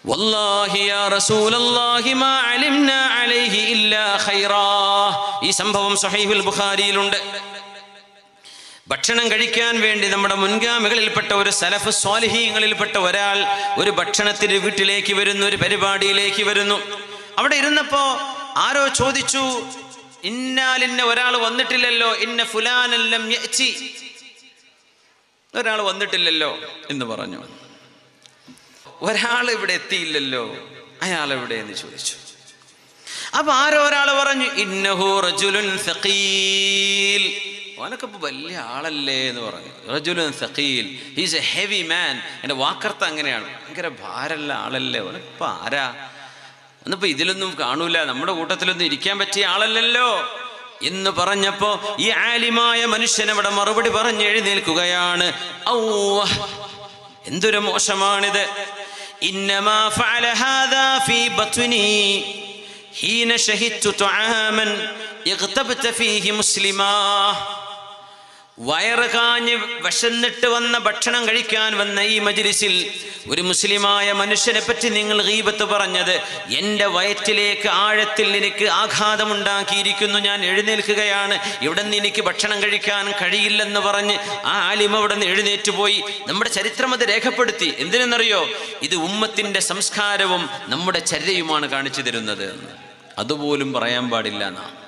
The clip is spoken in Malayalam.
വല്ലാഹി യാ റസൂലല്ലാഹി മാ അലിംനാ അലൈഹി ഇല്ലാ ഖൈറാ ഈ സംഭവം സഹീഹുൽ ബുഖാരിയിലുണ്ട് ഭക്ഷണം കഴിക്കാൻ വേണ്ടി നമ്മുടെ മുൻഗാമികളിൽപ്പെട്ട ഒരു സലഫ് സ്വാലിഹീങ്ങളിൽപ്പെട്ട ഒരാൾ ഒരു ഭക്ഷണത്തിന് വീട്ടിലേക്ക് വരുന്നു ഒരു പരിപാടിയിലേക്ക് വരുന്നു അവിടെ ഇരുന്നപ്പോ ആരോ ചോദിച്ചു ഇന്നാലിന്ന ഒരാൾ വന്നിട്ടില്ലല്ലോ ഇന്ന ഫുലാനെല്ലാം ഒരാൾ വന്നിട്ടില്ലല്ലോ എന്ന് പറഞ്ഞു ഒരാൾ ഇവിടെ എത്തിയില്ലല്ലോ അയാൾ എവിടെ എന്ന് ചോദിച്ചു അപ്പൊ ആരോ ഒരാൾ പറഞ്ഞു ഇന്നഹു റജുലുൻ സഖീൽ ഓനൊക്കെ ഇപ്പൊ വലിയ ആളല്ലേ എന്ന് പറഞ്ഞു റജുലുൻ സഖീൽ ഹീസ് എ ഹെവി മാൻ എൻ്റെ വാക്കർത്ത അങ്ങനെയാണ് ഭയങ്കര ഭാരമുള്ള ആളല്ലേ ഓനക്കിപ്പോ ആരാ ഒന്നിപ്പോ ഇതിലൊന്നും കാണൂല നമ്മുടെ കൂട്ടത്തിലൊന്നും ഇരിക്കാൻ പറ്റിയ ആളല്ലല്ലോ എന്ന് പറഞ്ഞപ്പോ ഈ ആലിമായ മനുഷ്യൻ അവിടെ മറുപടി പറഞ്ഞ് എഴുന്നേൽക്കുകയാണ് ഔവ്വ, എന്തൊരു മോശമാണിത് ഇന്നമാ ഫഅല ഹാദാ ഫീ ബത്നി ഹീന ശഹിദ്തു തുആമൻ ഇഗ്തബത ഫീഹി മുസ്ലിമാ വയറ് കാഞ്ഞ് വിശന്നിട്ട് വന്ന ഭക്ഷണം കഴിക്കാൻ വന്ന ഈ മജ്ലിസിൽ ഒരു മുസ്ലിമായ മനുഷ്യനെ പറ്റി നിങ്ങൾ ഗീബത്ത് പറഞ്ഞത് എൻ്റെ വയറ്റിലേക്ക് ആഴത്തിൽ എനിക്ക് ആഘാതമുണ്ടാക്കിയിരിക്കുന്നു ഞാൻ എഴുന്നേൽക്കുകയാണ് ഇവിടെ നിന്ന് എനിക്ക് ഭക്ഷണം കഴിക്കാൻ കഴിയില്ലെന്ന് പറഞ്ഞ് ആ ആലിമ അവിടെ നിന്ന് എഴുന്നേറ്റ് പോയി നമ്മുടെ ചരിത്രം അത് രേഖപ്പെടുത്തി എന്തിനെന്നറിയോ ഇത് ഉമ്മത്തിൻ്റെ സംസ്കാരവും നമ്മുടെ ചര്യയുമാണ് കാണിച്ചു തരുന്നത് എന്ന് അതുപോലും പറയാൻ പാടില്ല എന്നാ